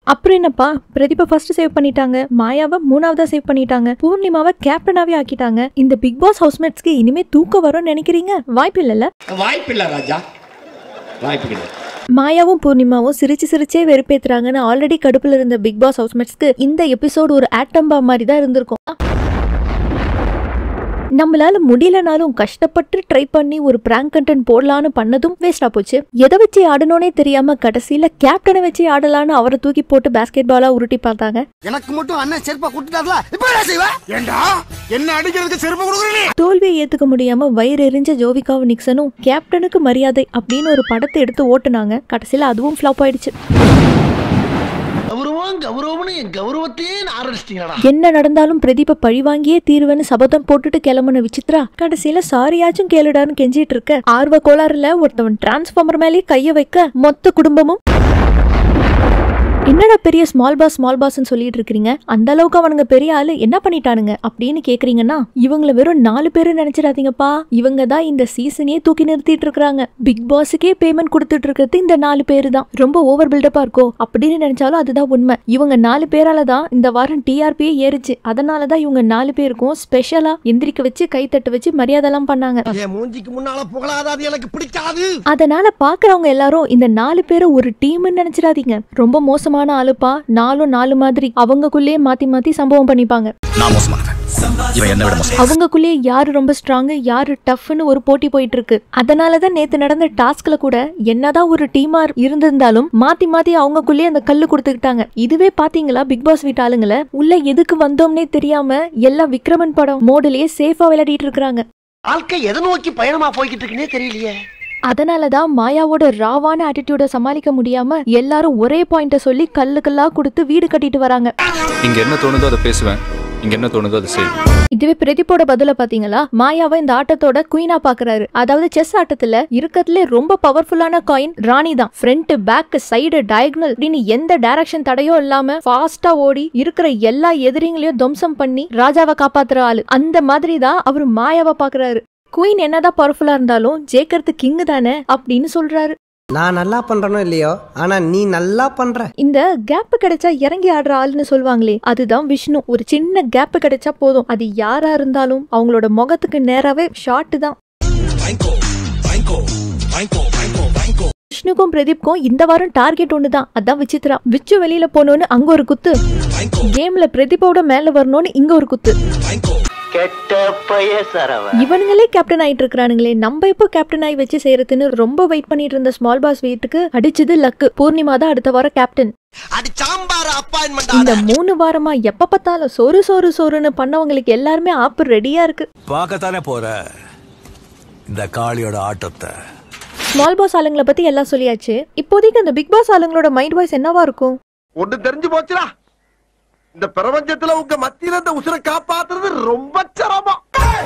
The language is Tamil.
அப்புறம் என்னப்பா பிரதீபா ஃபர்ஸ்ட் சேவ் பண்ணிட்டாங்க மாயாவை மூணாவதா சேவ் பண்ணிட்டாங்க பூர்ணிமாவை கேப்டனாவே ஆக்கிட்டாங்க இந்த பிக் பாஸ் ஹவுஸ்மேட்ஸ்க்கு இனிமே தூக்கம் வரும்னு நினைக்கிறீங்க வாய்ப்பு இல்லைல்ல வாய்ப்பில்லை ராஜா வாய்ப்பு கிடையாது மாயாவும் பூர்ணிமாவும் சிரிச்சு சிரிச்சே வெறுப்பேத்துறாங்கன்னு ஆல்ரெடி கடுப்புல இருந்த பிக் பாஸ் ஹவுஸ்மேட்ஸ்க்கு இந்த எபிசோடு ஒரு ஆட்டம் பாம் மாதிரி தான் இருந்திருக்கும் நம்மளால முடியலனாலும் கஷ்டப்பட்டு ட்ரை பண்ணி ஒரு பிராங்க் கண்டென்ட் போடலான்னு பண்ணதும் வேஸ்டா போச்சு எதை வச்சு ஆடணும்னே தெரியாம கடைசியில கேப்டனை வச்சு ஆடலான்னு அவரை தூக்கி போட்டு பாஸ்கெட் பாலா உருட்டி பார்த்தாங்க எனக்கு மட்டும் அண்ணன் செருப்பா கொடுத்துட்டாருல இப்ப என்ன செய்வ ஏண்டா என்ன அடிக்கிறதுக்கு செருப்பு கொடுக்குறீ தோல்வியை ஏத்துக்க முடியாம வயிறு எரிஞ்ச ஜோவிகாவும் நிக்சனும் கேப்டனுக்கு மரியாதை அப்படின்னு ஒரு படத்தை எடுத்து ஓட்டுனாங்க கடைசியில அதுவும் ஃபிளாப் ஆயிடுச்சு கௌரவம் கௌரவம்னு என் கௌரவத்தையே ஆரம்பிச்சிட்டீங்களா என்ன நடந்தாலும் பிரதீப பழிவாங்கியே தீர்வுன்னு சபதம் போட்டுட்டு கிளம்புன விசித்ரா கடைசியில சாரியாச்சும் கேளுடான்னு கெஞ்சிட்டு இருக்க ஆர்வ கோளாறுல ஒருத்தவன் டிரான்ஸ்ஃபார்மர் மேலேயே கைய வைக்க மொத்த குடும்பமும் என்னடா பெரிய ஸ்மால் பாஸ் ஸ்மால் பாஸ்ன்னு சொல்லிட்டு இருக்கீங்க அந்த அளவுக்கு அவனுங்க பெரிய ஆளு என்ன பண்ணிட்டானுங்க அப்படின்னு கேக்குறீங்கன்னா இவங்கள வெறும் நாலு பேரு நினைச்சிடாதீங்கப்பா இவங்க தான் இந்த சீசனையே தூக்கி நிறுத்திட்டு இருக்காங்க பிக் பாஸுக்கே பேமெண்ட் கொடுத்துட்டு இருக்கிறது இந்த நாலு பேரு தான் ரொம்ப ஓவர் பில்டப்பா இருக்கோ அப்படின்னு நினைச்சாலும் அதுதான் உண்மை இவங்க நாலு பேரால தான் இந்த வாரம் டிஆர்பியே ஏறுச்சு அதனால தான் இவங்க நாலு பேருக்கும் ஸ்பெஷலா எந்திரிக்க வச்சு கைத்தட்டு வச்சு மரியாதைலாம் பண்ணாங்க என் மூஞ்சிக்கு முன்னால புகழாத அது எனக்கு பிடிக்காது அதனால பாக்குறவங்க எல்லாரும் இந்த நாலு பேரும் ஒரு டீம்னு நினைச்சிடாதீங்க ரொம்ப மோசமான ஆளுப்பா நாலும் நாலு மாதிரி அவங்கக்குள்ளேயே மாத்தி மாத்தி சம்பவம் பண்ணிப்பாங்க நான் மோசமானவன் இவன் என்ன விட மோசம் அவங்கக்குள்ளேயே யாரு ரொம்ப ஸ்ட்ராங் யாரு டஃப்னு ஒரு போட்டி போயிட்டு இருக்கு அதனாலதான் நேத்து நடந்த டாஸ்க்ல கூட என்னதான் ஒரு டீமா இருந்திருந்தாலும் மாத்தி மாத்தி அவங்கக்குள்ளேயே அந்த கல்லு கொடுத்துக்கிட்டாங்க இதுவே பாத்தீங்களா பிக் பாஸ் வீட்டு ஆளுங்கள உள்ள எதுக்கு வந்தோம்னே தெரியாம எல்லாம் விக்ரமன் படம் மோடுலயே சேஃபா விளையாடிட்டு இருக்காங்க வாழ்க்கை எதை நோக்கி பயணமா போய்கிட்டு இருக்குன்னே தெரியலையே அதனாலதான் மாயாவோட ராவான ஆட்டிடியூட சமாளிக்க முடியாம எல்லாரும் ஒரே பாயிண்ட சொல்லி கல்லு கல்லா கொடுத்து வீடு கட்டிட்டு வராங்க இங்க என்ன தோணுதோ அதை பேசுவேன் இங்க என்ன தோணுதோ அதை செய்வேன் இதுவே பிரதீப்போட பதில பாத்தீங்களா மாயாவை இந்த ஆட்டத்தோட குயினா பாக்குறாரு அதாவது செஸ் ஆட்டத்துல இருக்கறதுல ரொம்ப பவர்ஃபுல்லான காயின் ராணி தான் ஃப்ரண்ட் பேக் சைடு டயகனல் அப்படின்னு எந்த டைரக்ஷன் தடையோ இல்லாம ஃபாஸ்டா ஓடி இருக்கிற எல்லா எதிரிங்களையும் துவம்சம் பண்ணி ராஜாவை காப்பாத்துற ஆளு அந்த மாதிரி தான் அவர் மாயாவை பாக்குறாரு குயின் என்னதான் பவர்ஃபுல்லா இருந்தாலும் ஜெயிக்கிறது கிங் தானே அப்படின்னு சொல்றாரு நான் நல்லா பண்றேனோ இல்லையோ ஆனா நீ நல்லா பண்ற இந்த கேப் கிடைச்சா இறங்கி ஆடுற ஆளுன்னு சொல்லுவாங்களே அதுதான் விஷ்ணு ஒரு சின்ன கேப் கிடைச்சா போதும் அது யாரா இருந்தாலும் அவங்களோட முகத்துக்கு நேராவே ஷார்ட் தான் விஷ்ணுக்கும் பிரதீப்க்கும் இந்த வாரம் டார்கெட் ஒன்று தான் அதான் விசித்ரா விச்சு வெளியில போனோன்னு அங்க ஒரு குத்து கேம்ல பிரதீப்போட மேல வரணும்னு இங்க ஒரு குத்து கெட்ட பைய சரவ இவனுங்களே கேப்டன் ஆயிட்டு இருக்கானுங்களே நம்ம எப்போ கேப்டன் ஆகி வச்சு செய்யறதுன்னு ரொம்ப வெயிட் பண்ணிட்டு இருந்த ஸ்மால் பாஸ் வீட்டுக்கு அடிச்சது லக்கு பூர்ணிமா தான் அடுத்த வாரம் கேப்டன் அடி சாம்பார் அப்பாயின்மெண்ட் இந்த மூணு வாரமா எப்ப பார்த்தாலும் சோறு சோறு சோறுன்னு பண்ணவங்களுக்கு எல்லாருமே ஆப்பு ரெடியா இருக்கு பார்க்கத்தானே போற இந்த காளியோட ஆட்டத்தை ஸ்மால் பாஸ் ஆளுங்களை பத்தி எல்லாம் சொல்லியாச்சு இப்போதைக்கு அந்த பிக் பாஸ் ஆளுங்களோட மைண்ட் வாய்ஸ் என்னவா இருக்கும் ஒண்ணு தெரிஞ்சு போச்சுடா இந்த பிரபஞ்சத்துல உங்க மத்தியில இந்த உசுரை காப்பாத்துறது ரொம்ப சிரமம்